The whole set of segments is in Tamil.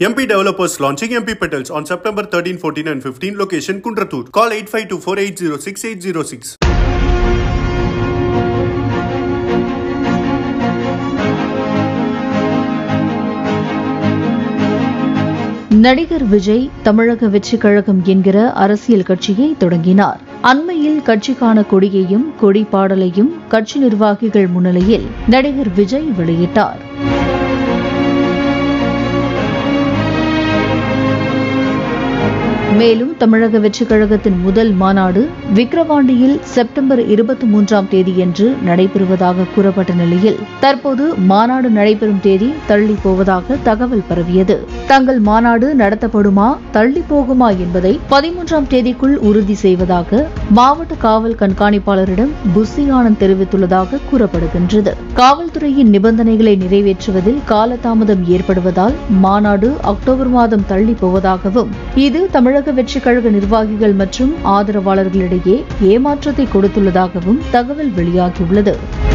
MP developers launching MP Petals on September 13, 14, and 15. Location Kundratur. Call 8524806806. நடிகர் விஜய் தமிழக வெற்றிக் கழகம் என்கிற அரசியல் கட்சியை தொடங்கினார் அண்மையில் கட்சிக்கான கொடியையும் கொடி பாடலையும் கட்சி நிர்வாகிகள் முன்னிலையில் நடிகர் விஜய் வெளியிட்டார் மேலும் தமிழக வெற்றிக் கழகத்தின் முதல் மாநாடு விக்கிரவாண்டியில் செப்டம்பர் இருபத்தி மூன்றாம் தேதியன்று நடைபெறுவதாக கூறப்பட்ட நிலையில் தற்போது மாநாடு நடைபெறும் தேதி தள்ளி போவதாக தகவல் பரவியது தங்கள் மாநாடு நடத்தப்படுமா தள்ளி போகுமா என்பதை பதிமூன்றாம் தேதிக்குள் உறுதி செய்வதாக மாவட்ட காவல் கண்காணிப்பாளரிடம் புஸ்ஸி ஆனந்த் தெரிவித்துள்ளதாக கூறப்படுகின்றது காவல்துறையின் நிபந்தனைகளை நிறைவேற்றுவதில் காலதாமதம் ஏற்படுவதால் மாநாடு அக்டோபர் மாதம் தள்ளி போவதாகவும் இது தமிழக வெற்றிக் கழக நிர்வாகிகள் மற்றும் ஆதரவாளர்களிடையே ஏமாற்றத்தை கொடுத்துள்ளதாகவும் தகவல் வெளியாகியுள்ளது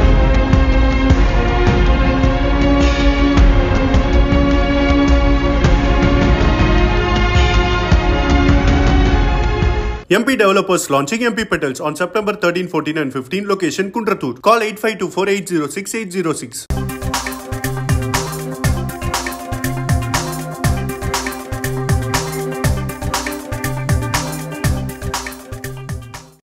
MP developers launching MP Petals on September 13, 14, and 15. Location Kundratur. Call 8524806806.